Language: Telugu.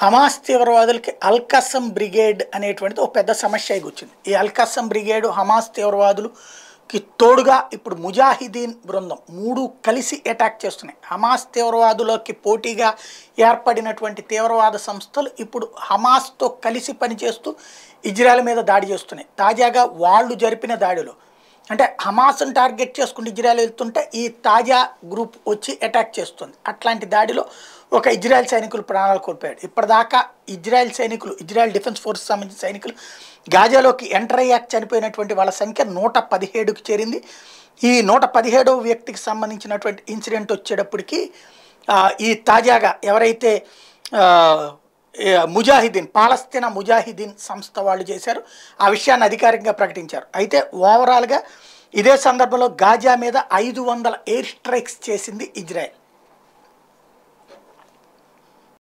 హమాస్ తీవ్రవాదులకి అల్కసం బ్రిగేడ్ అనేటువంటిది ఒక పెద్ద సమస్య అయి వచ్చింది ఈ అల్కసం బ్రిగేడ్ హమాస్ తీవ్రవాదులకి తోడుగా ఇప్పుడు ముజాహిదీన్ బృందం మూడు కలిసి అటాక్ చేస్తున్నాయి హమాస్ తీవ్రవాదులకి పోటీగా ఏర్పడినటువంటి తీవ్రవాద సంస్థలు ఇప్పుడు హమాస్తో కలిసి పనిచేస్తూ ఇజ్రాయెల్ మీద దాడి చేస్తున్నాయి తాజాగా వాళ్ళు జరిపిన దాడిలో అంటే హమాస్ను టార్గెట్ చేసుకుంటూ ఇజ్రాయెల్ వెళ్తుంటే ఈ తాజా గ్రూప్ వచ్చి అటాక్ చేస్తుంది అట్లాంటి దాడిలో ఒక ఇజ్రాయెల్ సైనికులు ప్రాణాలు కోల్పోయాడు ఇప్పటిదాకా ఇజ్రాయెల్ సైనికులు ఇజ్రాయెల్ డిఫెన్స్ ఫోర్స్ సంబంధించిన సైనికులు గాజాలోకి ఎంటర్ అయ్యాక చనిపోయినటువంటి వాళ్ళ సంఖ్య నూట పదిహేడుకి చేరింది ఈ నూట పదిహేడవ వ్యక్తికి సంబంధించినటువంటి ఇన్సిడెంట్ వచ్చేటప్పటికి ఆ, ఈ తాజాగా ఎవరైతే ఆ, ఏ, ముజాహిదీన్ పాలస్తీనా ముజాహిదీన్ సంస్థ వాళ్ళు చేశారు ఆ విషయాన్ని అధికారికంగా ప్రకటించారు అయితే ఓవరాల్గా ఇదే సందర్భంలో గాజా మీద ఐదు వందల ఎయిర్ స్ట్రైక్స్ చేసింది ఇజ్రాయెల్